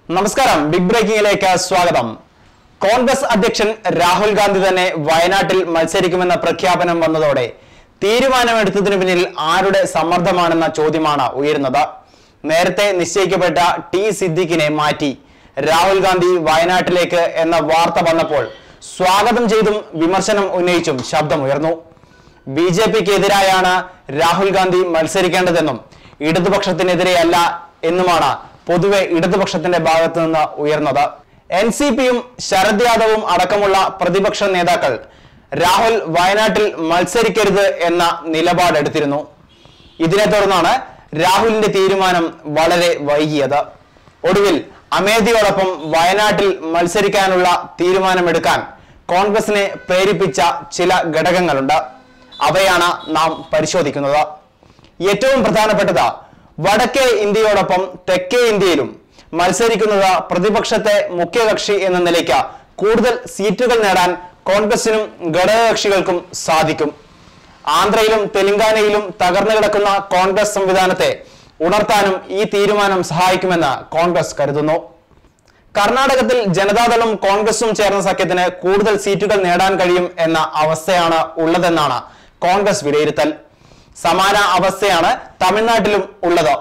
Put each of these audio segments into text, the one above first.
നമസ്കാരം ബിഗ് ബ്രേക്കിംഗിലേക്ക് സ്വാഗതം കോൺഗ്രസ് അധ്യക്ഷൻ രാഹുൽ ഗാന്ധി തന്നെ വയനാട്ടിൽ മത്സരിക്കുമെന്ന പ്രഖ്യാപനം വന്നതോടെ തീരുമാനമെടുത്തതിനു പിന്നിൽ ആരുടെ സമ്മർദ്ദമാണെന്ന ചോദ്യമാണ് ഉയരുന്നത് നേരത്തെ നിശ്ചയിക്കപ്പെട്ട ടി സിദ്ദിഖിനെ മാറ്റി രാഹുൽ ഗാന്ധി വയനാട്ടിലേക്ക് എന്ന വാർത്ത വന്നപ്പോൾ സ്വാഗതം ചെയ്തും വിമർശനം ഉന്നയിച്ചും ശബ്ദമുയർന്നു ബി ജെ പിക്ക് എതിരായാണ് രാഹുൽ ഗാന്ധി മത്സരിക്കേണ്ടതെന്നും ഇടതുപക്ഷത്തിനെതിരെയല്ല എന്നുമാണ് പൊതുവെ ഇടതുപക്ഷത്തിന്റെ ഭാഗത്തു നിന്ന് ഉയർന്നത് എൻ സി പിയും ശരദ് യാദവും അടക്കമുള്ള പ്രതിപക്ഷ നേതാക്കൾ രാഹുൽ വയനാട്ടിൽ മത്സരിക്കരുത് എന്ന നിലപാടെടുത്തിരുന്നു ഇതിനെ തുടർന്നാണ് രാഹുലിന്റെ തീരുമാനം വളരെ വൈകിയത് ഒടുവിൽ അമേധിയോടൊപ്പം വയനാട്ടിൽ മത്സരിക്കാനുള്ള തീരുമാനമെടുക്കാൻ കോൺഗ്രസിനെ പ്രേരിപ്പിച്ച ചില ഘടകങ്ങളുണ്ട് അവയാണ് നാം പരിശോധിക്കുന്നത് ഏറ്റവും പ്രധാനപ്പെട്ടത് വടക്കേ ഇന്ത്യയോടൊപ്പം തെക്കേ ഇന്ത്യയിലും മത്സരിക്കുന്നത് പ്രതിപക്ഷത്തെ മുഖ്യകക്ഷി എന്ന നിലയ്ക്ക് കൂടുതൽ സീറ്റുകൾ നേടാൻ കോൺഗ്രസിനും ഘടകകക്ഷികൾക്കും സാധിക്കും ആന്ധ്രയിലും തെലങ്കാനയിലും തകർന്നു കിടക്കുന്ന കോൺഗ്രസ് സംവിധാനത്തെ ഉണർത്താനും ഈ തീരുമാനം സഹായിക്കുമെന്ന് കോൺഗ്രസ് കരുതുന്നു കർണാടകത്തിൽ ജനതാദളും കോൺഗ്രസും ചേർന്ന സഖ്യത്തിന് കൂടുതൽ സീറ്റുകൾ നേടാൻ കഴിയും എന്ന അവസ്ഥയാണ് ഉള്ളതെന്നാണ് കോൺഗ്രസ് വിലയിരുത്തൽ സമാന അവസ്ഥയാണ് തമിഴ്നാട്ടിലും ഉള്ളത്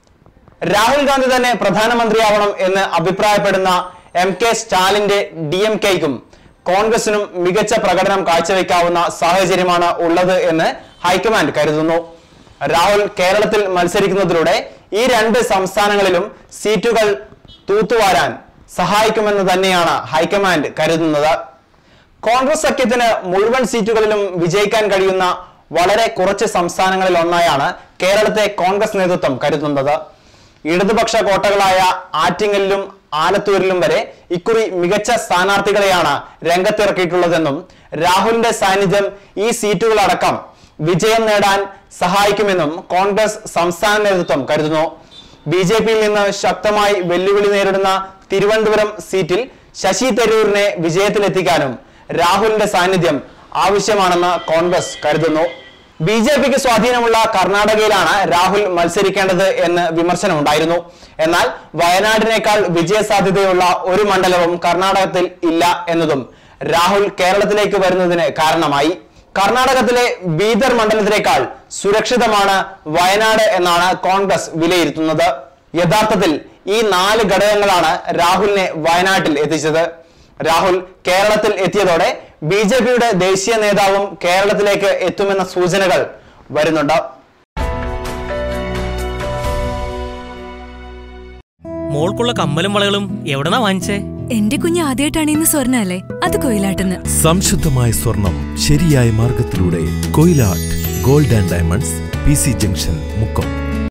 രാഹുൽ ഗാന്ധി തന്നെ പ്രധാനമന്ത്രിയാവണം എന്ന് അഭിപ്രായപ്പെടുന്ന എം കെ സ്റ്റാലിന്റെ ഡി എം കെയ്ക്കും കോൺഗ്രസിനും മികച്ച പ്രകടനം കാഴ്ചവെക്കാവുന്ന സാഹചര്യമാണ് ഉള്ളത് എന്ന് ഹൈക്കമാൻഡ് കരുതുന്നു രാഹുൽ കേരളത്തിൽ മത്സരിക്കുന്നതിലൂടെ ഈ രണ്ട് സംസ്ഥാനങ്ങളിലും സീറ്റുകൾ തൂത്തുവാരാൻ സഹായിക്കുമെന്ന് തന്നെയാണ് ഹൈക്കമാൻഡ് കരുതുന്നത് കോൺഗ്രസ് സഖ്യത്തിന് മുഴുവൻ സീറ്റുകളിലും വിജയിക്കാൻ കഴിയുന്ന വളരെ കുറച്ച് സംസ്ഥാനങ്ങളിൽ ഒന്നായാണ് കേരളത്തെ കോൺഗ്രസ് നേതൃത്വം കരുതുന്നത് ഇടതുപക്ഷ കോട്ടകളായ ആറ്റിങ്ങലിലും ആലത്തൂരിലും വരെ ഇക്കുറി മികച്ച സ്ഥാനാർത്ഥികളെയാണ് രംഗത്തിറക്കിയിട്ടുള്ളതെന്നും രാഹുലിന്റെ സാന്നിധ്യം ഈ സീറ്റുകളടക്കം വിജയം നേടാൻ സഹായിക്കുമെന്നും കോൺഗ്രസ് സംസ്ഥാന നേതൃത്വം കരുതുന്നു ബി ജെ പിയിൽ നിന്ന് ശക്തമായി വെല്ലുവിളി നേരിടുന്ന തിരുവനന്തപുരം സീറ്റിൽ ശശി തരൂരിനെ വിജയത്തിലെത്തിക്കാനും രാഹുലിന്റെ സാന്നിധ്യം ആവശ്യമാണെന്ന് കോൺഗ്രസ് കരുതുന്നു ബി ജെ പിക്ക് സ്വാധീനമുള്ള കർണാടകയിലാണ് രാഹുൽ മത്സരിക്കേണ്ടത് എന്ന് വിമർശനമുണ്ടായിരുന്നു എന്നാൽ വയനാടിനേക്കാൾ വിജയസാധ്യതയുള്ള ഒരു മണ്ഡലവും കർണാടകത്തിൽ ഇല്ല എന്നതും രാഹുൽ കേരളത്തിലേക്ക് വരുന്നതിന് കാരണമായി കർണാടകത്തിലെ ബീദർ മണ്ഡലത്തിനേക്കാൾ സുരക്ഷിതമാണ് വയനാട് എന്നാണ് കോൺഗ്രസ് വിലയിരുത്തുന്നത് യഥാർത്ഥത്തിൽ ഈ നാല് ഘടകങ്ങളാണ് രാഹുലിനെ വയനാട്ടിൽ എത്തിച്ചത് രാഹുൽ കേരളത്തിൽ എത്തിയതോടെ ബി ജെ പിയുടെ ദേശീയ നേതാവും കേരളത്തിലേക്ക് എത്തുമെന്ന സൂചനകൾ വരുന്നുണ്ട് മോൾക്കുള്ള കമ്മലും വളകളും എവിടെന്നാ വാങ്ങിച്ചേ എന്റെ കുഞ്ഞ് ആദ്യമായിട്ടാണ് ഇന്ന് സ്വർണ്ണ അല്ലേ അത് കൊയിലാട്ടെന്ന് സംശുദ്ധമായ സ്വർണം ശരിയായ മാർഗത്തിലൂടെ Koyilatt gold and diamonds P C junction Mukkam